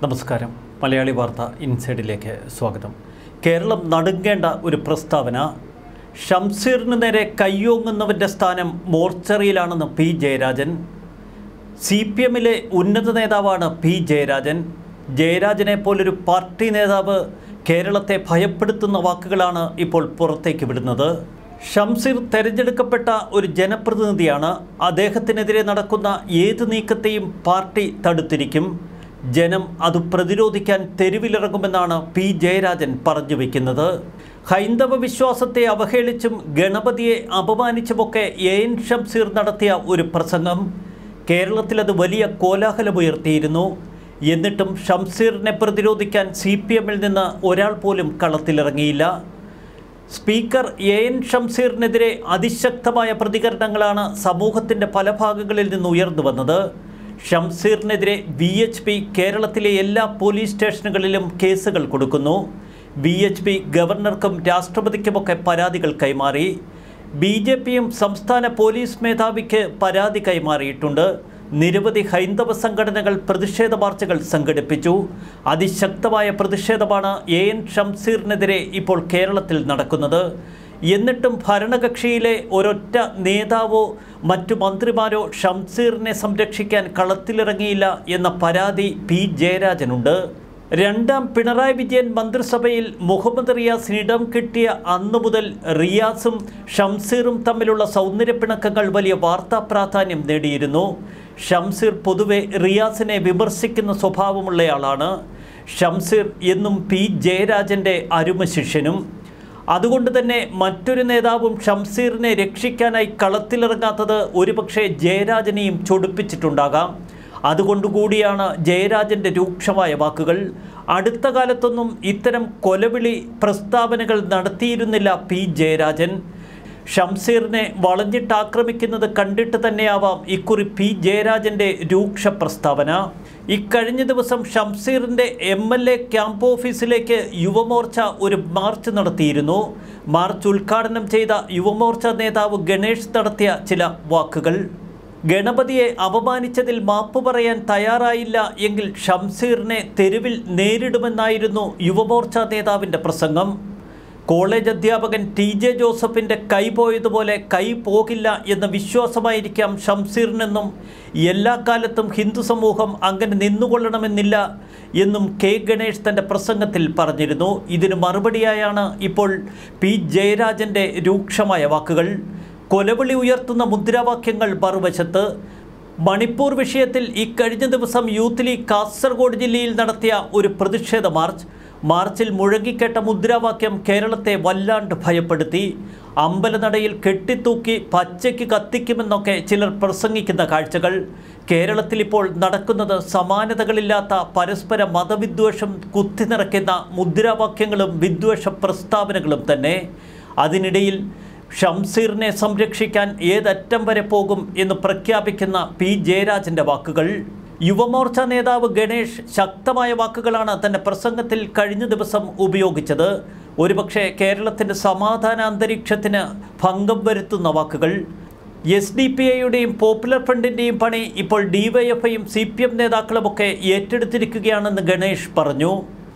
നമസ്കാരം മലയാളി വാർത്ത ഇൻസൈഡിലേക്ക് സ്വാഗതം കേരളം നടുങ്ങേണ്ട ഒരു പ്രസ്താവന ഷംസീറിന് നേരെ കയ്യോങ്ങുന്നവൻ്റെ സ്ഥാനം മോർച്ചറിയിലാണെന്ന് പി ജയരാജൻ സി പി എമ്മിലെ ഉന്നത നേതാവാണ് പി ജയരാജൻ ജയരാജനെ പോലൊരു പാർട്ടി നേതാവ് കേരളത്തെ ഭയപ്പെടുത്തുന്ന വാക്കുകളാണ് ഇപ്പോൾ പുറത്തേക്ക് വിടുന്നത് ഷംസീർ തെരഞ്ഞെടുക്കപ്പെട്ട ഒരു ജനപ്രതിനിധിയാണ് അദ്ദേഹത്തിനെതിരെ നടക്കുന്ന ഏത് നീക്കത്തെയും പാർട്ടി തടുത്തിരിക്കും ജനം അത് പ്രതിരോധിക്കാൻ തെരുവിലിറങ്ങുമെന്നാണ് പി ജയരാജൻ പറഞ്ഞു വയ്ക്കുന്നത് ഹൈന്ദവ വിശ്വാസത്തെ അവഹേളിച്ചും ഗണപതിയെ അപമാനിച്ചുമൊക്കെ എ എൻ ഷംസീർ നടത്തിയ ഒരു പ്രസംഗം കേരളത്തിൽ അത് വലിയ കോലാഹലമുയർത്തിയിരുന്നു എന്നിട്ടും ഷംസീറിനെ പ്രതിരോധിക്കാൻ സി പി എമ്മിൽ നിന്ന് ഒരാൾ പോലും കളത്തിലിറങ്ങിയില്ല സ്പീക്കർ എ എൻ ഷംസീറിനെതിരെ അതിശക്തമായ പ്രതികരണങ്ങളാണ് സമൂഹത്തിൻ്റെ പല ഭാഗങ്ങളിൽ നിന്ന് ഉയർന്നു വന്നത് ഷംസീറിനെതിരെ വി എച്ച് പി കേരളത്തിലെ എല്ലാ പോലീസ് സ്റ്റേഷനുകളിലും കേസുകൾ കൊടുക്കുന്നു വി എച്ച് പി ഗവർണർക്കും രാഷ്ട്രപതിക്കുമൊക്കെ പരാതികൾ കൈമാറി ബി ജെ പിയും സംസ്ഥാന പോലീസ് മേധാവിക്ക് പരാതി കൈമാറിയിട്ടുണ്ട് നിരവധി ഹൈന്ദവ സംഘടനകൾ പ്രതിഷേധ മാർച്ചുകൾ സംഘടിപ്പിച്ചു അതിശക്തമായ പ്രതിഷേധമാണ് എ എൻ ഷംസീറിനെതിരെ ഇപ്പോൾ കേരളത്തിൽ നടക്കുന്നത് എന്നിട്ടും ഭരണകക്ഷിയിലെ ഒരൊറ്റ നേതാവോ മറ്റു മന്ത്രിമാരോ ഷംസീറിനെ സംരക്ഷിക്കാൻ കളത്തിലിറങ്ങിയില്ല എന്ന പരാതി പി ജയരാജനുണ്ട് രണ്ടാം പിണറായി വിജയൻ മന്ത്രിസഭയിൽ മുഹമ്മദ് റിയാസിന് ഇടം കിട്ടിയ അന്നു മുതൽ റിയാസും ഷംസീറും തമ്മിലുള്ള സൗന്ദര്യപ്പിണക്കങ്ങൾ വലിയ വാർത്താ പ്രാധാന്യം നേടിയിരുന്നു ഷംസീർ പൊതുവെ റിയാസിനെ വിമർശിക്കുന്ന സ്വഭാവമുള്ളയാളാണ് ഷംസീർ എന്നും പി ജയരാജൻ്റെ അരുമ ശിഷ്യനും അതുകൊണ്ട് തന്നെ മറ്റൊരു നേതാവും ഷംസീറിനെ രക്ഷിക്കാനായി കളത്തിലിറങ്ങാത്തത് ഒരുപക്ഷെ ജയരാജനെയും ചൊടിപ്പിച്ചിട്ടുണ്ടാകാം അതുകൊണ്ടുകൂടിയാണ് ജയരാജൻ്റെ രൂക്ഷമായ വാക്കുകൾ അടുത്ത കാലത്തൊന്നും ഇത്തരം കൊലവിളി പ്രസ്താവനകൾ നടത്തിയിരുന്നില്ല പി ജയരാജൻ ഷംസീറിനെ വളഞ്ഞിട്ടാക്രമിക്കുന്നത് കണ്ടിട്ട് തന്നെയാവാം ഇക്കുറി പി ജയരാജൻ്റെ രൂക്ഷ പ്രസ്താവന ഇക്കഴിഞ്ഞ ദിവസം ഷംസീറിൻ്റെ എം എൽ എ ക്യാമ്പ് ഓഫീസിലേക്ക് യുവമോർച്ച ഒരു മാർച്ച് നടത്തിയിരുന്നു മാർച്ച് ഉദ്ഘാടനം ചെയ്ത യുവമോർച്ച നേതാവ് ഗണേഷ് നടത്തിയ ചില വാക്കുകൾ ഗണപതിയെ അപമാനിച്ചതിൽ മാപ്പ് പറയാൻ തയ്യാറായില്ല എങ്കിൽ ഷംസീറിനെ തെരുവിൽ നേരിടുമെന്നായിരുന്നു യുവമോർച്ച നേതാവിൻ്റെ പ്രസംഗം കോളേജ് അധ്യാപകൻ ടി ജെ ജോസഫിൻ്റെ കൈ പോയതുപോലെ കൈ പോകില്ല എന്ന വിശ്വാസമായിരിക്കാം ഷംസീറിനെന്നും എല്ലാ കാലത്തും ഹിന്ദു സമൂഹം അങ്ങനെ നിന്നുകൊള്ളണമെന്നില്ല എന്നും കെ ഗണേഷ് തൻ്റെ പ്രസംഗത്തിൽ പറഞ്ഞിരുന്നു ഇതിന് മറുപടിയായാണ് ഇപ്പോൾ പി ജയരാജൻ്റെ രൂക്ഷമായ വാക്കുകൾ കൊലവിളി ഉയർത്തുന്ന മുദ്രാവാക്യങ്ങൾ മറുവശത്ത് മണിപ്പൂർ വിഷയത്തിൽ ഇക്കഴിഞ്ഞ ദിവസം യൂത്ത് ലീഗ് കാസർഗോഡ് ജില്ലയിൽ നടത്തിയ ഒരു പ്രതിഷേധ മാർച്ച് മാർച്ചിൽ മുഴങ്ങിക്കേട്ട മുദ്രാവാക്യം കേരളത്തെ വല്ലാണ്ട് ഭയപ്പെടുത്തി അമ്പലനടയിൽ കെട്ടിത്തൂക്കി പച്ചയ്ക്ക് കത്തിക്കുമെന്നൊക്കെ ചിലർ പ്രസംഗിക്കുന്ന കാഴ്ചകൾ കേരളത്തിൽ ഇപ്പോൾ നടക്കുന്നത് സമാനതകളില്ലാത്ത പരസ്പര മതവിദ്വേഷം കുത്തിനിറയ്ക്കുന്ന മുദ്രാവാക്യങ്ങളും വിദ്വേഷ പ്രസ്താവനകളും തന്നെ അതിനിടയിൽ ഷംസീറിനെ സംരക്ഷിക്കാൻ ഏതറ്റം വരെ പോകും എന്ന് പ്രഖ്യാപിക്കുന്ന പി ജയരാജൻ്റെ വാക്കുകൾ യുവമോർച്ച നേതാവ് ഗണേഷ് ശക്തമായ വാക്കുകളാണ് തൻ്റെ പ്രസംഗത്തിൽ കഴിഞ്ഞ ദിവസം ഉപയോഗിച്ചത് ഒരുപക്ഷെ കേരളത്തിൻ്റെ സമാധാന അന്തരീക്ഷത്തിന് ഭംഗം വരുത്തുന്ന വാക്കുകൾ എസ് ഡി പി ഐയുടെയും പോപ്പുലർ ഫ്രണ്ടിൻ്റെയും പണി ഇപ്പോൾ ഡിവൈഎഫ്ഐയും സി പി എം നേതാക്കളുമൊക്കെ ഏറ്റെടുത്തിരിക്കുകയാണെന്ന് ഗണേഷ് പറഞ്ഞു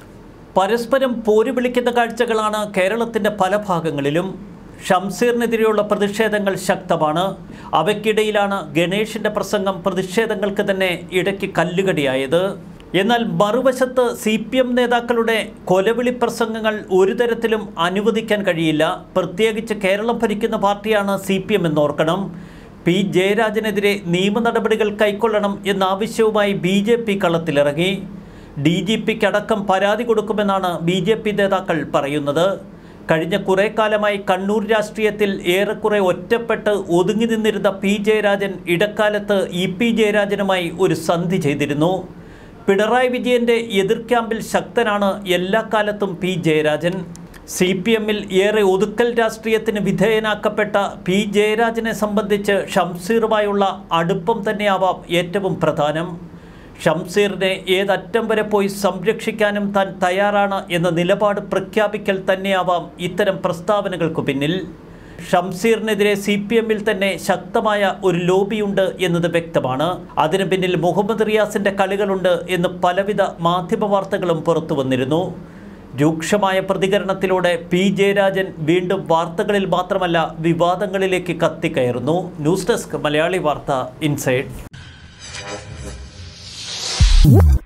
പരസ്പരം പോര് വിളിക്കുന്ന കാഴ്ചകളാണ് കേരളത്തിൻ്റെ പല ഭാഗങ്ങളിലും ഷംസീറിനെതിരെയുള്ള പ്രതിഷേധങ്ങൾ ശക്തമാണ് അവയ്ക്കിടയിലാണ് ഗണേഷിൻ്റെ പ്രസംഗം പ്രതിഷേധങ്ങൾക്ക് തന്നെ ഇടയ്ക്ക് കല്ലുകടിയായത് എന്നാൽ മറുവശത്ത് സി പി എം നേതാക്കളുടെ കൊലവിളി പ്രസംഗങ്ങൾ ഒരു തരത്തിലും അനുവദിക്കാൻ കഴിയില്ല പ്രത്യേകിച്ച് കേരളം ഭരിക്കുന്ന പാർട്ടിയാണ് സി പി എം എന്നോർക്കണം പി ജയരാജനെതിരെ നിയമ നടപടികൾ കൈക്കൊള്ളണം എന്ന ആവശ്യവുമായി ബി ജെ പി കളത്തിലിറങ്ങി ഡി ജി പിക്ക് അടക്കം പരാതി കൊടുക്കുമെന്നാണ് ബി ജെ പി നേതാക്കൾ പറയുന്നത് കഴിഞ്ഞ കുറേ കാലമായി കണ്ണൂർ രാഷ്ട്രീയത്തിൽ ഏറെക്കുറെ ഒറ്റപ്പെട്ട് ഒതുങ്ങി നിന്നിരുന്ന പി ജയരാജൻ ഇടക്കാലത്ത് ഇ പി ജയരാജനുമായി ഒരു സന്ധി ചെയ്തിരുന്നു പിണറായി വിജയൻ്റെ എതിർ ക്യാമ്പിൽ ശക്തനാണ് എല്ലാ കാലത്തും പി ജയരാജൻ സി പി എമ്മിൽ ഏറെ ഒതുക്കൽ രാഷ്ട്രീയത്തിന് വിധേയനാക്കപ്പെട്ട പി ജയരാജനെ സംബന്ധിച്ച് ഷംസീറുമായുള്ള അടുപ്പം തന്നെയാവാം ഏറ്റവും പ്രധാനം ഷംസീറിനെ ഏതറ്റം വരെ പോയി സംരക്ഷിക്കാനും താൻ തയ്യാറാണ് എന്ന നിലപാട് പ്രഖ്യാപിക്കൽ തന്നെയാവാം ഇത്തരം പ്രസ്താവനകൾക്ക് പിന്നിൽ ഷംസീറിനെതിരെ സി പി എമ്മിൽ തന്നെ ശക്തമായ ഒരു ലോബിയുണ്ട് എന്നത് വ്യക്തമാണ് അതിനു പിന്നിൽ മുഹമ്മദ് റിയാസിന്റെ കളികളുണ്ട് എന്ന് പലവിധ മാധ്യമ വാർത്തകളും പുറത്തു വന്നിരുന്നു രൂക്ഷമായ പ്രതികരണത്തിലൂടെ പി ജയരാജൻ വീണ്ടും വാർത്തകളിൽ മാത്രമല്ല വിവാദങ്ങളിലേക്ക് കത്തിക്കയറുന്നു ന്യൂസ് ഡെസ്ക് മലയാളി വാർത്ത ഇൻസൈഡ്